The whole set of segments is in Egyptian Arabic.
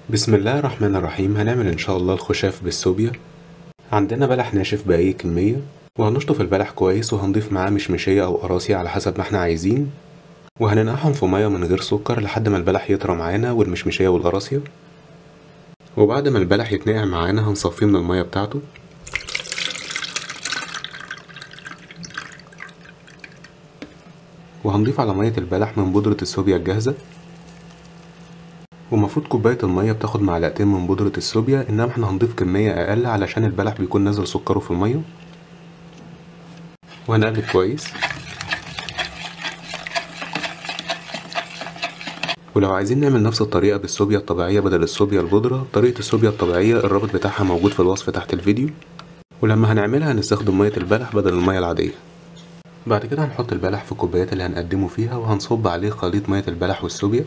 بسم الله الرحمن الرحيم هنعمل ان شاء الله الخشاف بالسوبيا عندنا بلح ناشف بأي كمية وهنشطف البلح كويس وهنضيف معاه مشمشية أو قراصية على حسب ما احنا عايزين وهننقعهم في مية من غير سكر لحد ما البلح يطرى معانا والمشمشية والقراصية وبعد ما البلح يتنقع معانا هنصفيه من المية بتاعته وهنضيف على مية البلح من بودرة السوبيا الجاهزة ومفروض كوباية المية بتاخد معلقتين من بودرة السوبيا انما احنا هنضيف كمية اقل علشان البلح بيكون نازل سكره في المية وهنقلب كويس ولو عايزين نعمل نفس الطريقة بالسوبيا الطبيعية بدل السوبيا البودرة طريقة السوبيا الطبيعية الرابط بتاعها موجود في الوصف تحت الفيديو ولما هنعملها هنستخدم مية البلح بدل المية العادية بعد كده هنحط البلح في الكوبايات اللي هنقدمه فيها وهنصب عليه خليط مية البلح والسوبيا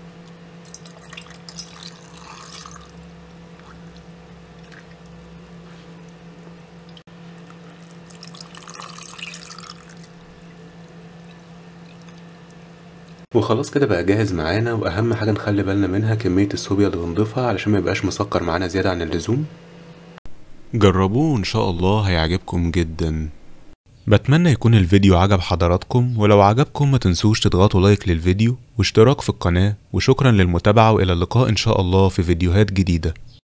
وخلاص كده بقى جاهز معانا واهم حاجة نخلي بالنا منها كمية الصوبيا اللي بنضيفها علشان ما يبقاش مسكر معانا زيادة عن اللزوم جربوه ان شاء الله هيعجبكم جدا بتمنى يكون الفيديو عجب حضراتكم ولو عجبكم ما تنسوش تضغطوا لايك للفيديو واشتراك في القناة وشكرا للمتابعة والى اللقاء ان شاء الله في فيديوهات جديدة